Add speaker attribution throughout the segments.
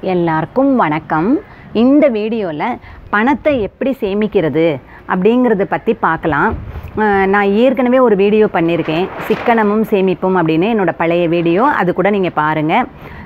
Speaker 1: எல்லாருக்கும் வணக்கம் இந்த வீடியோவில் பணத்தை எப்படி சேமிக்கிறது அப்படிங்கிறத பற்றி பார்க்கலாம் அஹ் நான் ஏற்கனவே ஒரு வீடியோ பண்ணியிருக்கேன் சிக்கனமும் சேமிப்பும் அப்படின்னு என்னோடய பழைய வீடியோ அது கூட நீங்கள் பாருங்கள்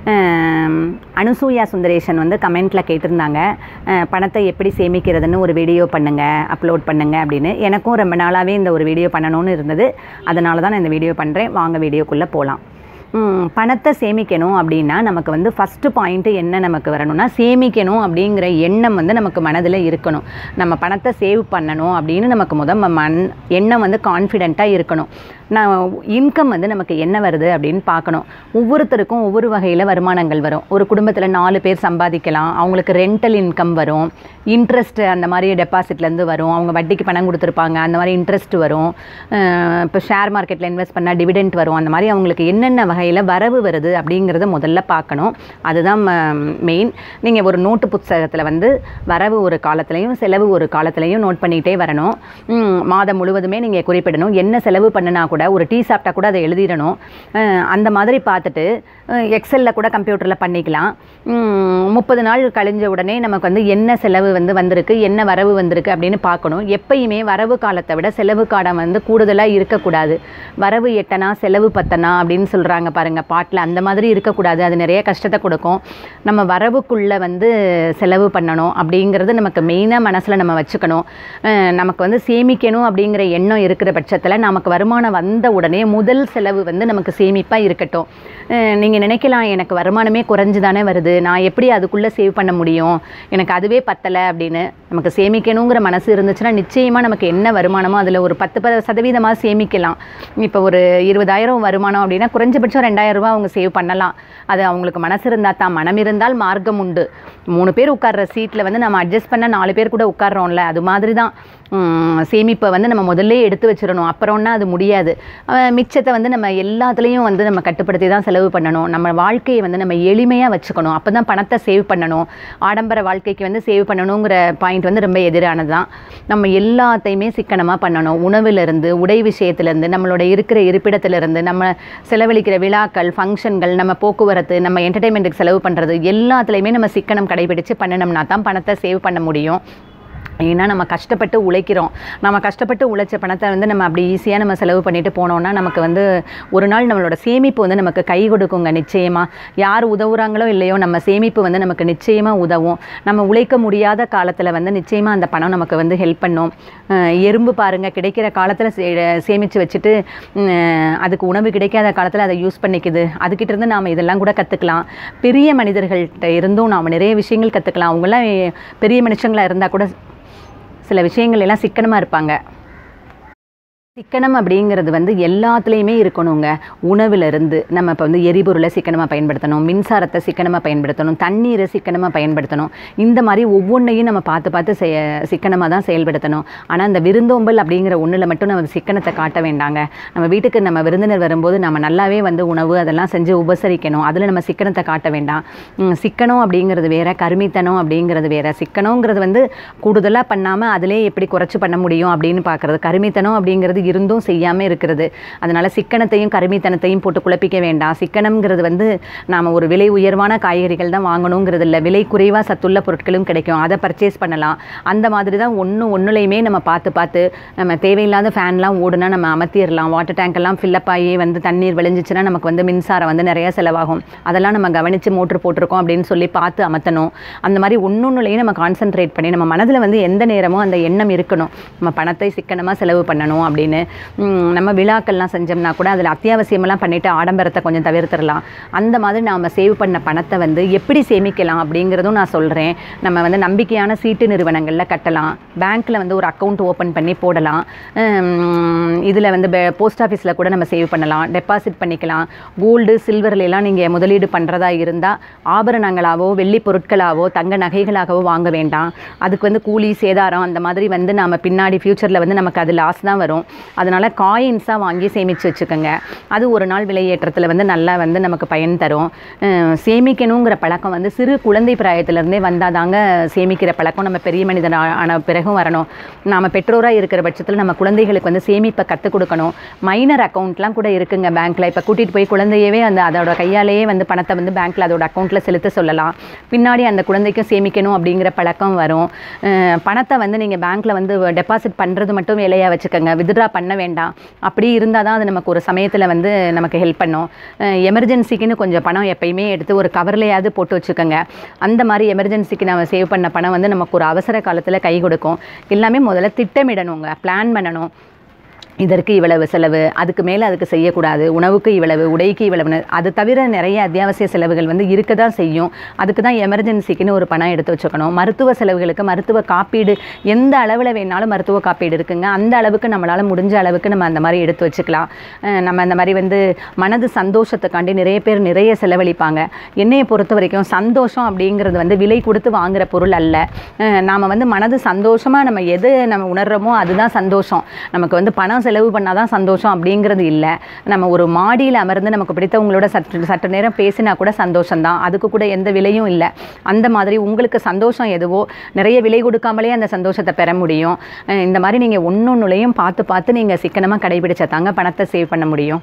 Speaker 1: அனுசூயா சுந்தரேஷன் வந்து கமெண்ட்டில் கேட்டிருந்தாங்க அஹ் பணத்தை எப்படி சேமிக்கிறதுன்னு ஒரு வீடியோ பண்ணுங்கள் அப்லோட் பண்ணுங்கள் அப்படின்னு எனக்கும் ரொம்ப நாளாகவே இந்த ஒரு வீடியோ பண்ணணும்னு இருந்தது அதனால தான் நான் இந்த வீடியோ பண்ணுறேன் வாங்க வீடியோக்குள்ளே போகலாம் ம், பணத்தை சேமிக்கணும் அப்படின்னா நமக்கு வந்து ஃபஸ்ட்டு பாயிண்ட்டு என்ன நமக்கு வரணும்னா சேமிக்கணும் அப்படிங்கிற எண்ணம் வந்து நமக்கு மனதில் இருக்கணும் நம்ம பணத்தை சேவ் பண்ணணும் அப்படின்னு நமக்கு முத ம- மண் எண்ணம் வந்து கான்ஃபிடெண்ட்டாக இருக்கணும் நான் இன்கம் வந்து நமக்கு என்ன வருது அப்படின்னு பார்க்கணும் ஒவ்வொருத்தருக்கும் ஒவ்வொரு வகையில் வருமானங்கள் வரும் ஒரு குடும்பத்தில் நாலு பேர் சம்பாதிக்கலாம் அவங்களுக்கு ரெண்டல் இன்கம் வரும் இன்ட்ரெஸ்ட் அந்த மாதிரி டெபாசிட்லேருந்து வரும் அவங்க வட்டிக்கு பணம் கொடுத்துருப்பாங்க அந்த மாதிரி இன்ட்ரெஸ்ட் வரும் இப்போ ஷேர் மார்க்கெட்டில் இன்வெஸ்ட் பண்ணால் டிவிடெண்ட் வரும் அந்த மாதிரி அவங்களுக்கு என்னென்ன வகையில் வரவு வருது அப்படிங்கிறத முதல்ல பார்க்கணும் அதுதான் மெயின் நீங்கள் ஒரு நோட்டு புத்தகத்தில் வந்து வரவு ஒரு காலத்துலையும் செலவு ஒரு காலத்துலையும் நோட் பண்ணிகிட்டே வரணும் ம், மாதம் முழுவதுமே நீங்கள் குறிப்பிடணும் என்ன செலவு பண்ணினா கூட ஒரு டீ சாப்பிட்டா கூட அதை எழுதிடணும் அஹ், அந்த மாதிரி பார்த்துட்டு எக்ஸலில் கூட கம்ப்யூட்டரில் பண்ணிக்கலாம் முப்பது நாள் கழிஞ்ச உடனே நமக்கு வந்து என்ன செலவு வந்து வந்திருக்கு என்ன வரவு வந்திருக்கு அப்படின்னு பார்க்கணும் எப்பயுமே வரவு காலத்தை விட செலவு காலம் வந்து கூடுதலாக இருக்கக்கூடாது வரவு எட்டனா செலவு பத்தனா அப்படின்னு சொல்கிறாங்க பாருங்கள் பாட்டில் அந்த மாதிரி இருக்கக்கூடாது அது நிறைய கஷ்டத்தை கொடுக்கும் நம்ம வரவுக்குள்ளே வந்து செலவு பண்ணணும் அப்படிங்கிறது நமக்கு மெயினாக மனசில் நம்ம வச்சுக்கணும் அஹ் நமக்கு வந்து சேமிக்கணும் அப்படிங்கிற எண்ணம் இருக்கிற பட்சத்தில் நமக்கு வருமானம் வந்த உடனே முதல் செலவு வந்து நமக்கு சேமிப்பாக இருக்கட்டும் நீங்கள் நினைக்கலாம் எனக்கு வருமானமே குறைஞ்சு தானே வருது நான் எப்படி அதுக்குள்ளே சேவ் பண்ண முடியும் எனக்கு அதுவே பத்தலை அப்படின்னு நமக்கு சேமிக்கணுங்கிற மனசு இருந்துச்சுன்னா நிச்சயமாக நமக்கு என்ன வருமானமோ அதில் ஒரு பத்து ப சதவீதமாக சேமிக்கலாம் இப்போ ஒரு இருபதாயிரம் வருமானம் அப்படின்னா குறைஞ்சபட்சம் ரெண்டாயிரம் ரூபாய் அவங்க சேவ் பண்ணலாம் அது அவங்களுக்கு மனசு இருந்தால் தான் மனம் இருந்தால் மார்க்கம் உண்டு மூணு பேர் உட்கார்ற சீட்டில் வந்து நம்ம அட்ஜஸ்ட் பண்ண நாலு பேர் கூட உட்கார்றோம்ல அது மாதிரி தான் உம், சேமிப்பை வந்து நம்ம முதல்ல எடுத்து வச்சிடணும் அப்புறம்னா அது முடியாது அஹ் மிச்சத்தை வந்து நம்ம எல்லாத்துலேயும் வந்து நம்ம கட்டுப்படுத்தி தான் செலவு பண்ணணும் நம்ம வாழ்க்கையை வந்து நம்ம எளிமையாக வச்சுக்கணும் அப்போ தான் பணத்தை சேவ் பண்ணணும் ஆடம்பர வாழ்க்கைக்கு வந்து சேவ் பண்ணணுங்கிற பாயிண்ட் வந்து ரொம்ப எதிரானது தான் நம்ம எல்லாத்தையுமே சிக்கனமாக பண்ணணும் உணவிலிருந்து உடை விஷயத்துலேருந்து நம்மளோட இருக்கிற இருப்பிடத்திலிருந்து நம்ம செலவழிக்கிற விழாக்கள் ஃபங்க்ஷன்கள் நம்ம போக்குவரத்து நம்ம என்டர்டெயின்மெண்ட்டுக்கு செலவு பண்ணுறது எல்லாத்துலேயுமே நம்ம சிக்கனம் கடைபிடிச்சு பண்ணினோம்னா தான் பணத்தை சேவ் பண்ண முடியும் ஏன்னா நம்ம கஷ்டப்பட்டு உழைக்கிறோம் நம்ம கஷ்டப்பட்டு உழைச்ச பணத்தை வந்து நம்ம அப்படி ஈஸியாக நம்ம செலவு பண்ணிட்டு போனோம்னா நமக்கு வந்து ஒரு நாள் நம்மளோட சேமிப்பு வந்து நமக்கு கை கொடுக்குங்க நிச்சயமாக யார் உதவுறாங்களோ இல்லையோ நம்ம சேமிப்பு வந்து நமக்கு நிச்சயமாக உதவும் நம்ம உழைக்க முடியாத காலத்தில் வந்து நிச்சயமாக அந்த பணம் நமக்கு வந்து ஹெல்ப் பண்ணும் அஹ் எறும்பு பாருங்கள் கிடைக்கிற காலத்தில் சேமித்து வச்சுட்டு உம், அதுக்கு உணவு கிடைக்காத காலத்தில் அதை யூஸ் பண்ணிக்குது அதுக்கிட்ட இருந்து நாம் இதெல்லாம் கூட கற்றுக்கலாம் பெரிய மனிதர்கள்ட்ட இருந்தும் நாம் நிறைய விஷயங்கள் கற்றுக்கலாம் அவங்களாம் பெரிய மனுஷங்களாக இருந்தால் கூட சில விஷயங்கள் எல்லாம் சிக்கனமாக இருப்பாங்க சிக்கனம் அப்படிங்கிறது வந்து எல்லாத்துலேயுமே இருக்கணுங்க உணவிலிருந்து நம்ம இப்போ வந்து எரிபொருளை சிக்கனமாக பயன்படுத்தணும் மின்சாரத்தை சிக்கனமாக பயன்படுத்தணும் தண்ணீரை சிக்கனமாக பயன்படுத்தணும் இந்த மாதிரி ஒவ்வொன்றையும் நம்ம பார்த்து பார்த்து செய சிக்கனமாக தான் செயல்படுத்தணும் ஆனால் அந்த விருந்தோம்பல் அப்படிங்கிற ஒன்றில் மட்டும் நம்ம சிக்கனத்தை காட்ட வேண்டாங்க நம்ம வீட்டுக்கு நம்ம விருந்தினர் வரும்போது நம்ம நல்லாவே வந்து உணவு அதெல்லாம் செஞ்சு உபசரிக்கணும் அதில் நம்ம சிக்கனத்தை காட்ட வேண்டாம் உம், சிக்கனம் அப்படிங்கிறது வேற கருமித்தனம் அப்படிங்கிறது வேற சிக்கனங்கிறது வந்து கூடுதலாக பண்ணாமல் அதிலே எப்படி குறைச்சி பண்ண முடியும் அப்படின்னு பார்க்குறது கருமித்தனம் அப்படிங்கிறது இருந்தும் செய்யாமல் இருக்கிறது அதனால் சிக்கனத்தையும் கருமித்தனத்தையும் போட்டு குழப்பிக்க வேண்டாம் சிக்கனம்ங்கிறது வந்து நாம் ஒரு விலை உயர்வான காய்கறிகள் தான் வாங்கணுங்கிறது இல்லை விலை குறைவாக சத்துள்ள பொருட்களும் கிடைக்கும் அதை பர்ச்சேஸ் பண்ணலாம் அந்த மாதிரி தான் ஒன்று ஒன்றுலையுமே நம்ம பார்த்து பார்த்து நம்ம தேவையில்லாத ஃபேன்லாம் ஓடுனா நம்ம அமர்த்திடலாம் வாட்டர் டேங்க் எல்லாம் ஃபில்லப் ஆகி வந்து தண்ணீர் விளைஞ்சிச்சுன்னா நமக்கு வந்து மின்சாரம் வந்து நிறைய செலவாகும் அதெல்லாம் நம்ம கவனித்து மோட்ரு போட்டிருக்கோம் அப்படின்னு சொல்லி பார்த்து அமர்த்தணும் அந்த மாதிரி ஒன்னொன்னுலையும் நம்ம கான்சென்ட்ரேட் பண்ணி நம்ம மனதில் வந்து எந்த நேரமும் அந்த எண்ணம் இருக்கணும் நம்ம பணத்தை சிக்கனமாக செலவு பண்ணணும் அப்படின்னு உம், நம்ம விழாக்கள்லாம் செஞ்சோம்னா கூட அதில் அத்தியாவசியமெல்லாம் பண்ணிவிட்டு ஆடம்பரத்தை கொஞ்சம் தவிர்த்துடலாம் அந்த மாதிரி நாம் சேவ் பண்ண பணத்தை வந்து எப்படி சேமிக்கலாம் அப்படிங்கிறதும் நான் சொல்கிறேன் நம்ம வந்து நம்பிக்கையான சீட்டு நிறுவனங்களில் கட்டலாம் பேங்க்கில் வந்து ஒரு அக்கௌண்ட் ஓப்பன் பண்ணி போடலாம் இதில் வந்து போஸ்ட் ஆஃபீஸில் கூட நம்ம சேவ் பண்ணலாம் டெபாசிட் பண்ணிக்கலாம் கோல்டு சில்வர்லாம் நீங்கள் முதலீடு பண்ணுறதா இருந்தால் ஆபரணங்களாவோ வெள்ளி பொருட்களாவோ தங்க நகைகளாகவோ வாங்க வேண்டாம் அதுக்கு வந்து கூலி சேதாரம் அந்த மாதிரி வந்து நம்ம பின்னாடி ஃப்யூச்சரில் வந்து நமக்கு அது லாஸ் தான் வரும் அதனால் காயின்ஸாக வாங்கி சேமித்து வச்சுக்கோங்க அது ஒரு நாள் விலையேற்றத்தில் வந்து நல்லா வந்து நமக்கு பயன் தரும் அஹ் சேமிக்கணுங்கிற பழக்கம் வந்து சிறு குழந்தை பிராயத்திலேருந்தே வந்தால் தாங்க சேமிக்கிற பழக்கம் நம்ம பெரிய மனிதன் ஆ- ஆன பிறகும் வரணும் நாம் பெற்றோராக இருக்கிற பட்சத்தில் நம்ம குழந்தைகளுக்கு வந்து சேமிப்பை கற்றுக் கொடுக்கணும் மைனர் அக்கௌண்ட்லாம் கூட இருக்குங்க பேங்க்கில் இப்போ கூட்டிகிட்டு போய் குழந்தையவே அந்த அதோட கையாலேயே வந்து பணத்தை வந்து பேங்க்கில் அதோட அக்கௌண்ட்டில் செலுத்த சொல்லலாம் பின்னாடி அந்த குழந்தைக்கும் சேமிக்கணும் அப்படிங்கிற பழக்கம் வரும் அஹ் பணத்தை வந்து நீங்கள் பேங்க்கில் வந்து டெபாசிட் பண்ணுறது மட்டும் வேலையாக வச்சுக்கோங்க வித்ட்ரா பண்ண வேண்டாம் அப்படி இருந்தால் தான் அது நமக்கு ஒரு சமயத்தில் வந்து நமக்கு ஹெல்ப் பண்ணும் எமர்ஜென்சிக்குன்னு கொஞ்சம் பணம் எப்பயுமே எடுத்து ஒரு கவர்லையாவது போட்டு வச்சுக்கோங்க அந்த மாதிரி எமர்ஜென்சிக்கு நம்ம சேவ் பண்ண பணம் வந்து நமக்கு ஒரு அவசர காலத்தில் கை கொடுக்கும் எல்லாமே முதல்ல திட்டமிடணுங்க பிளான் பண்ணணும் இதற்கு இவ்வளவு செலவு அதுக்கு மேலே அதுக்கு செய்யக்கூடாது உணவுக்கு இவ்வளவு உடைக்கு இவ்வளவுன்னு அது தவிர நிறைய அத்தியாவசிய செலவுகள் வந்து இருக்க தான் செய்யும் அதுக்கு தான் எமர்ஜென்சிக்குன்னு ஒரு பணம் எடுத்து வச்சுக்கணும் மருத்துவ செலவுகளுக்கு மருத்துவ காப்பீடு எந்த அளவில் வேணாலும் மருத்துவ காப்பீடு இருக்குங்க அந்த அளவுக்கு நம்மளால் முடிஞ்ச அளவுக்கு நம்ம அந்த மாதிரி எடுத்து வச்சுக்கலாம் அஹ் நம்ம அந்த மாதிரி வந்து மனது சந்தோஷத்துக்காண்டி நிறைய பேர் நிறைய செலவழிப்பாங்க என்னையை பொறுத்த வரைக்கும் சந்தோஷம் அப்படிங்கிறது வந்து விலை கொடுத்து வாங்குற பொருள் அல்ல அஹ் நாம வந்து மனது சந்தோஷமாக நம்ம எது நம்ம உணர்றோமோ அதுதான் சந்தோஷம் நமக்கு வந்து பணம் செலவு பண்ணால் தான் சந்தோஷம் அப்படிங்கிறது இல்லை நம்ம ஒரு மாடியில் அமர்ந்து நமக்கு பிடித்தவங்களோட சற்று சற்று நேரம் பேசினா கூட சந்தோஷம்தான் அதுக்கு கூட எந்த விலையும் இல்லை அந்த மாதிரி உங்களுக்கு சந்தோஷம் எதுவோ நிறைய விலை கொடுக்காமலே அந்த சந்தோஷத்தை பெற முடியும் அஹ் இந்த மாதிரி நீங்கள் ஒன்னொன்னுலையும் பார்த்து பார்த்து நீங்கள் சிக்கனமாக கடைபிடிச்சா தாங்க பணத்தை சேவ் பண்ண முடியும்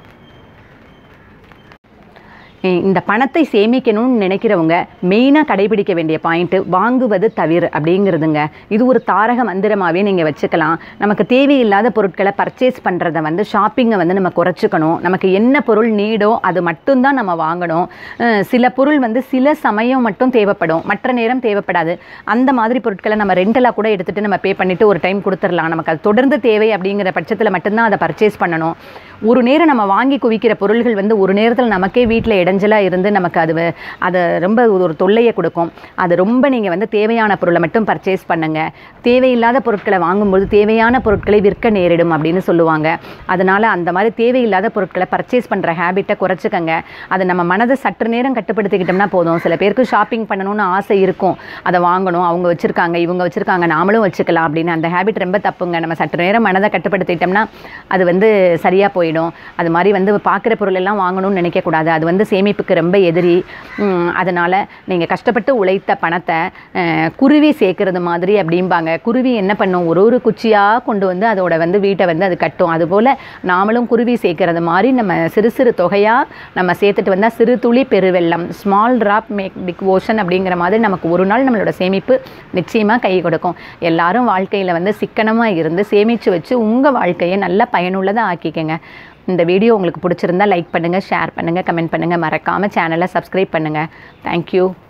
Speaker 1: இ- இந்த பணத்தை சேமிக்கணும்னு நினைக்கிறவங்க மெயினாக கடைபிடிக்க வேண்டிய பாயிண்ட்டு வாங்குவது தவிர அப்படிங்கிறதுங்க இது ஒரு தாரக மந்திரமாகவே நீங்கள் வச்சுக்கலாம் நமக்கு தேவையில்லாத பொருட்களை பர்ச்சேஸ் பண்ணுறத வந்து ஷாப்பிங்கை வந்து நம்ம குறைச்சிக்கணும் நமக்கு என்ன பொருள் நீடோ அது மட்டும்தான் நம்ம வாங்கணும் அஹ் சில பொருள் வந்து சில சமயம் மட்டும் தேவைப்படும் மற்ற நேரம் தேவைப்படாது அந்த மாதிரி பொருட்களை நம்ம ரெண்டலாக கூட எடுத்துகிட்டு நம்ம பே பண்ணிவிட்டு ஒரு டைம் கொடுத்துடலாம் நமக்கு அது தொடர்ந்து தேவை அப்படிங்கிற பட்சத்தில் மட்டும்தான் அதை பர்ச்சேஸ் பண்ணணும் ஒரு நேரம் நம்ம வாங்கி குவிக்கிற பொருள்கள் வந்து ஒரு நேரத்தில் நமக்கே வீட்டில் இடைஞ்சலாக இருந்து நமக்கு அது வ- அது ரொம்ப ஒரு தொல்லையை கொடுக்கும் அது ரொம்ப நீங்கள் வந்து தேவையான பொருளை மட்டும் பர்ச்சேஸ் பண்ணுங்க தேவையில்லாத பொருட்களை வாங்கும்போது தேவையான பொருட்களை விற்க நேரிடும் அப்படின்னு சொல்லுவாங்க அதனால் அந்த மாதிரி தேவையில்லாத பொருட்களை பர்ச்சேஸ் பண்ணுற ஹேபிட்டை குறைச்சிக்கங்க அதை நம்ம மனதை சற்று நேரம் கட்டுப்படுத்திக்கிட்டோம்னா போதும் சில பேருக்கு ஷாப்பிங் பண்ணணும்னு ஆசை இருக்கும் அதை வாங்கணும் அவங்க வச்சுருக்காங்க இவங்க வச்சுருக்காங்க நாமளும் வச்சுக்கலாம் அப்படின்னு அந்த ஹேபிட் ரொம்ப தப்புங்க நம்ம சற்று நேரம் மனதை கட்டுப்படுத்திட்டோம்னா அது வந்து சரியாக போயிடும் அது மாதிரி வந்து பார்க்குற பொருள் எல்லாம் வாங்கணும்னு நினைக்கக்கூடாது அது வந்து சேமிப்புக்கு ரொம்ப எதிரி அதனால் நீங்கள் கஷ்டப்பட்டு உழைத்த பணத்தை அஹ், குருவி சேர்க்கறது மாதிரி அப்படிம்பாங்க குருவி என்ன பண்ணும் ஒரு ஒரு குச்சியாக கொண்டு வந்து அதோட வந்து வீட்டை வந்து அது கட்டும் அதுபோல் நாமளும் குருவி சேர்க்கறது மாதிரி நம்ம சிறு சிறு தொகையாக நம்ம சேர்த்துட்டு வந்தால் சிறு துளி பெருவெள்ளம் small drop make big ocean அப்படிங்கிற மாதிரி நமக்கு ஒரு நாள் நம்மளோட சேமிப்பு நிச்சயமாக கை கொடுக்கும் எல்லாரும் வாழ்க்கையில் வந்து சிக்கனமாக இருந்து சேமித்து வச்சு உங்கள் வாழ்க்கையை நல்ல பயனுள்ளதாக ஆக்கிக்கங்க இந்த வீடியோ உங்களுக்கு பிடிச்சிருந்தா லைக் பண்ணுங்கள் ஷேர் பண்ணுங்கள் கமெண்ட் பண்ணுங்கள் மறக்காமல் சேனலை சப்ஸ்கிரைப் பண்ணுங்கள் தேங்க்யூ